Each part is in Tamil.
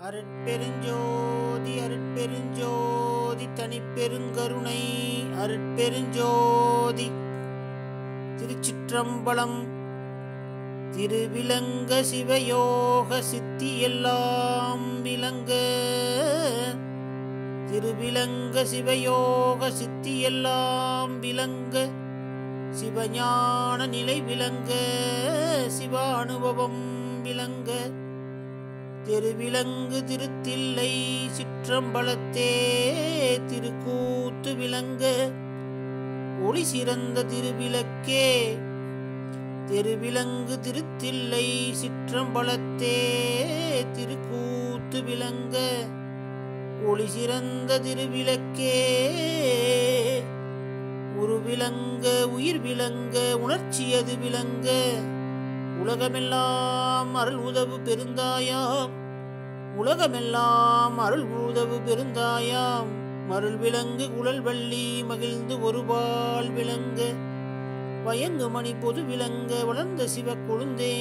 அருட்பெருஞ்சோதி அருட்பெருஞ்சோதி தனிப்பெருங்கருணை அருட்பெருஞ்சோதி திருச்சிற்றம்பலம் திருவிலங்க சிவயோக சித்தி எல்லாம் விளங்க திருவிலங்க சிவயோக சித்தி எல்லாம் விளங்க சிவஞான நிலை விளங்க சிவானுபவம் விளங்க திருவிலங்கு திருத்தில்லை சிற்றம்பலத்தே திருக்கூத்து விளங்க ஒளி சிறந்த திருவிளக்கே திருவிலங்கு திருத்தில்லை சிற்றம்பலத்தே திருக்கூத்து விளங்க ஒளி சிறந்த திருவிளக்கே உரு விளங்க உயிர் விளங்க உணர்ச்சியது விளங்க உலகமெல்லாம் அருள் உதவு பெருந்தாயாம் உலகமெல்லாம் அருள் உதவு பெருந்தாயாம் மருள் விளங்கு குழல் வள்ளி மகிழ்ந்து ஒருபால் விளங்க வயங்கு மணி பொது விளங்க வளர்ந்த சிவ கொழுந்தே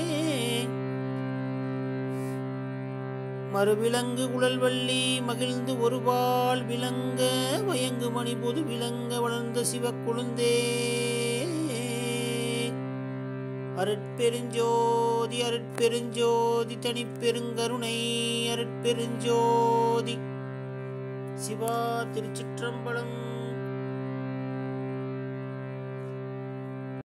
மறுவிலங்கு குழல் வள்ளி மகிழ்ந்து ஒருபால் விளங்க வயங்கு மணி பொது விளங்க வளர்ந்த சிவ கொழுந்தே அருட்பெருஞ்சோதி அருட்பெருஞ்சோதி தனிப்பெருங்கருணை அருட்பெருஞ்சோதி சிவா திருச்சிற்றம்பலம்